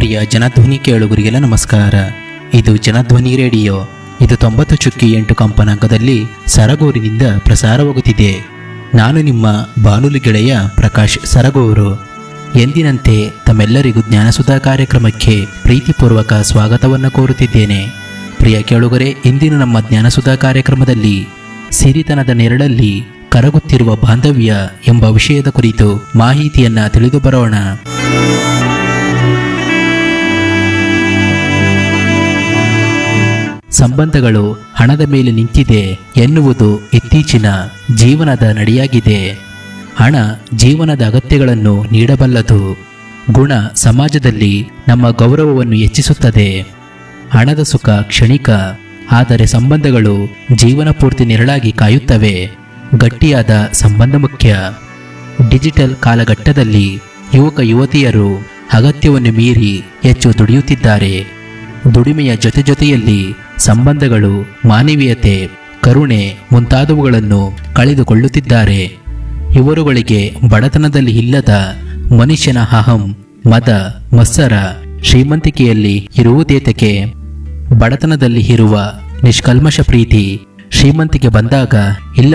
ಪ್ರಿಯ ಜನಧ್ವನಿ ಕೇಳುಗರಿಗೆಲ್ಲ ನಮಸ್ಕಾರ ಇದು ಜನಧ್ವನಿ ರೇಡಿಯೋ ಇದು ತೊಂಬತ್ತು ಚುಕ್ಕಿ ಎಂಟು ಕಂಪನಾಂಕದಲ್ಲಿ ಸರಗೂರಿನಿಂದ ಪ್ರಸಾರವಾಗುತ್ತಿದೆ ನಾನು ನಿಮ್ಮ ಬಾನುಲಿ ಗೆಳೆಯ ಪ್ರಕಾಶ್ ಸರಗೂರು ಎಂದಿನಂತೆ ತಮ್ಮೆಲ್ಲರಿಗೂ ಜ್ಞಾನಸುಧಾ ಕಾರ್ಯಕ್ರಮಕ್ಕೆ ಪ್ರೀತಿಪೂರ್ವಕ ಸ್ವಾಗತವನ್ನು ಕೋರುತ್ತಿದ್ದೇನೆ ಪ್ರಿಯ ಕೇಳುಗರೆ ಇಂದಿನ ನಮ್ಮ ಜ್ಞಾನಸುಧಾ ಕಾರ್ಯಕ್ರಮದಲ್ಲಿ ಸಿರಿತನದ ನೆರಳಲ್ಲಿ ಕರಗುತ್ತಿರುವ ಬಾಂಧವ್ಯ ಎಂಬ ವಿಷಯದ ಕುರಿತು ಮಾಹಿತಿಯನ್ನ ತಿಳಿದು ಬರೋಣ ಸಂಬಂಧಗಳು ಹಣದ ಮೇಲೆ ನಿಂತಿದೆ ಎನ್ನುವುದು ಇತ್ತೀಚಿನ ಜೀವನದ ನಡೆಯಾಗಿದೆ ಹಣ ಜೀವನದ ಅಗತ್ಯಗಳನ್ನು ನೀಡಬಲ್ಲದು ಗುಣ ಸಮಾಜದಲ್ಲಿ ನಮ್ಮ ಗೌರವವನ್ನು ಹೆಚ್ಚಿಸುತ್ತದೆ ಹಣದ ಸುಖ ಕ್ಷಣಿಕ ಆದರೆ ಸಂಬಂಧಗಳು ಜೀವನ ಪೂರ್ತಿ ನೆರಳಾಗಿ ಕಾಯುತ್ತವೆ ಗಟ್ಟಿಯಾದ ಸಂಬಂಧ ಮುಖ್ಯ ಡಿಜಿಟಲ್ ಕಾಲಘಟ್ಟದಲ್ಲಿ ಯುವಕ ಯುವತಿಯರು ಅಗತ್ಯವನ್ನು ಮೀರಿ ಹೆಚ್ಚು ದುಡಿಯುತ್ತಿದ್ದಾರೆ ದುಡಿಮೆಯ ಜೊತೆ ಜೊತೆಯಲ್ಲಿ ಸಂಬಂಧಗಳು ಮಾನವೀಯತೆ ಕರುಣೆ ಮುಂತಾದವುಗಳನ್ನು ಕಳೆದುಕೊಳ್ಳುತ್ತಿದ್ದಾರೆ ಇವರುಗಳಿಗೆ ಬಡತನದಲ್ಲಿ ಇಲ್ಲದ ಮನುಷ್ಯನ ಅಹಂ ಮದ ಮತ್ಸರ ಶ್ರೀಮಂತಿಕೆಯಲ್ಲಿ ಇರುವುದೇತಕ್ಕೆ ಬಡತನದಲ್ಲಿ ಇರುವ ನಿಷ್ಕಲ್ಮಶ ಪ್ರೀತಿ ಶ್ರೀಮಂತಿಕೆ ಬಂದಾಗ ಇಲ್ಲ